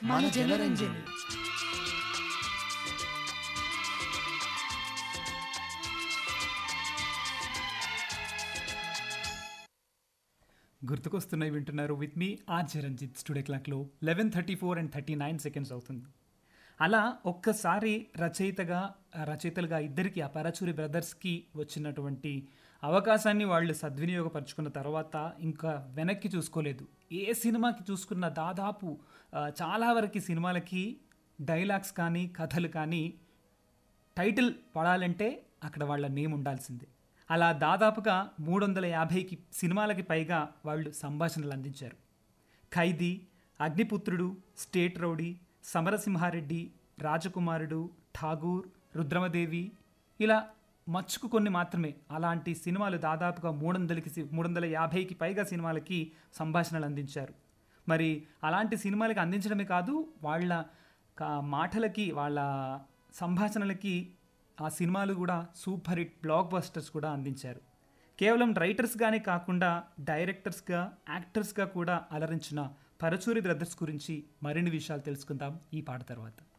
మన జనరంజని గుర్తుకొస్తున్నాయి వింటున్నారు with me R J Ranjith studio క్లాక్లో eleven thirty four and thirty nine seconds అవుతుంది అలా ఒక్కసారి రచయితగా రచయితలుగా ఇద్దరికి ఆ పరచూరి బ్రదర్స్కి వచ్చినటువంటి అవకాశాన్ని వాళ్ళు సద్వినియోగపరుచుకున్న తర్వాత ఇంకా వెనక్కి చూసుకోలేదు ఏ సినిమాకి చూసుకున్న దాదాపు ఆ, చాలా వరకు సినిమాలకి డైలాగ్స్ కానీ కథలు కానీ టైటిల్ పడాలంటే అక్కడ వాళ్ళ నేమ్ ఉండాల్సిందే అలా దాదాపుగా మూడు వందల యాభైకి సినిమాలకి పైగా వాళ్ళు సంభాషణలు అందించారు ఖైదీ అగ్నిపుత్రుడు స్టేట్ రౌడీ సమరసింహారెడ్డి రాజకుమారుడు ఠాగూర్ రుద్రమదేవి ఇలా మచ్చుకు కొన్ని మాత్రమే అలాంటి సినిమాలు దాదాపుగా మూడు వందలకి మూడు వందల యాభైకి పైగా సినిమాలకి సంభాషణలు అందించారు మరి అలాంటి సినిమాలకి అందించడమే కాదు వాళ్ళ కా- మాటలకి వాళ్ళ సంభాషణలకి ఆ సినిమాలు కూడా సూపర్ హిట్ బ్లాక్ బస్టర్స్ కూడా అందించారు కేవలం రైటర్స్గానే కాకుండా డైరెక్టర్స్గా యాక్టర్స్గా కూడా అలరించిన పరచూరి బ్రదర్స్ గురించి మరిన్ని విషయాలు తెలుసుకుందాం ఈ పాట తర్వాత